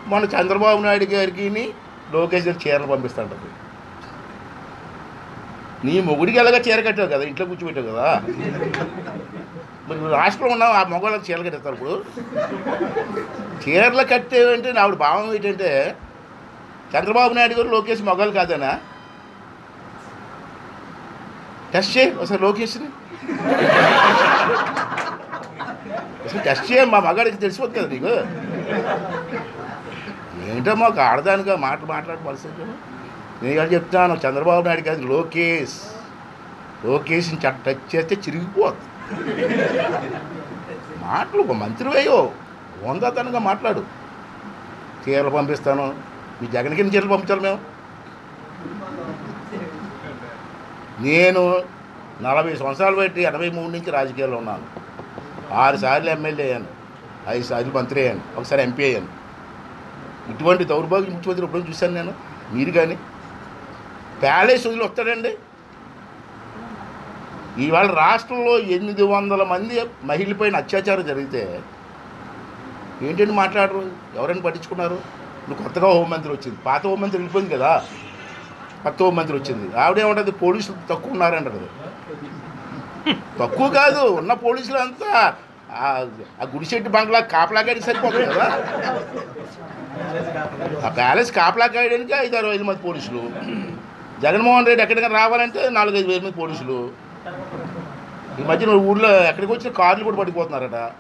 మొన్న చంద్రబాబు నాయుడు గారికి లోకేష్ గారికి చీరలు పంపిస్తుంటుంది నీ మొగుడికి ఎలాగ చీర కట్టావు కదా ఇంట్లో కూర్చోబెట్టావు కదా మరి నువ్వు రాష్ట్రంలో ఉన్నావు ఆ మగవాళ్ళకి చీరలు కట్టేస్తారు ఇప్పుడు చీరలు కట్టేవంటే నా ఆవిడ భావం ఏంటంటే చంద్రబాబు నాయుడు గారు లోకేష్ మొగలు కాదనా టెస్ట్ చేయి ఒకసారి లోకేష్ని అసలు టెస్ట్ చేయ మా మగాడికి తెలిసిపోతుంది కదా నీకు ఏంటో మాకు ఆడదానిగా మాట మాట్లాడి పరిస్థితి నేను ఇక్కడ చెప్తాను చంద్రబాబు నాయుడు కాదు లోకేష్ లోకేష్ని చ- టచ్ చేస్తే చిరిగిపోద్ది మాటలు ఒక మంత్రి వేయో వందతనంగా మాట్లాడు చీరలు పంపిస్తాను మీ జగన్కి ఎన్ని చీరలు పంపించాలి మేము నేను నలభై సంవత్సరాలు పెట్టి ఎనభై మూడు నుంచి రాజకీయాల్లో ఉన్నాను ఆరు సార్లు ఎమ్మెల్యే అయ్యాను ఐదు సార్లు మంత్రి అయ్యాను ఒకసారి ఎంపీ అయ్యాను ఇటువంటి దౌర్భాగ్య ముఖ్యమంత్రి ఎప్పుడైనా చూశాను నేను మీరు కానీ ప్యాలెస్ వదిలి వస్తాడండి ఇవాళ రాష్ట్రంలో ఎనిమిది వందల మంది మహిళపైన అత్యాచారం జరిగితే ఏంటండి మాట్లాడరు ఎవరైనా పట్టించుకున్నారు ఇప్పుడు కొత్తగా హోంమంత్రి వచ్చింది పాత హోంమంత్రి వెళ్ళిపోయింది కదా కొత్త హోంమంత్రి వచ్చింది ఆవిడేమంటది పోలీసులు తక్కువ ఉన్నారంటది తక్కువ కాదు ఉన్న పోలీసులు అంతా ఆ- ఆ గుడిశెట్టి బంగ్లా కాపలాగాడి సరిపోతుంది కదా ఆ ప్యాలెస్ కాపలా కాయడానికి ఐదు ఆరు వేల మంది పోలీసులు జగన్మోహన్ రెడ్డి ఎక్కడికైనా రావాలంటే నాలుగైదు వేల మంది పోలీసులు ఈ మధ్యన ఊళ్ళో ఎక్కడికి వచ్చిన కార్లు కూడా పడిపోతున్నారట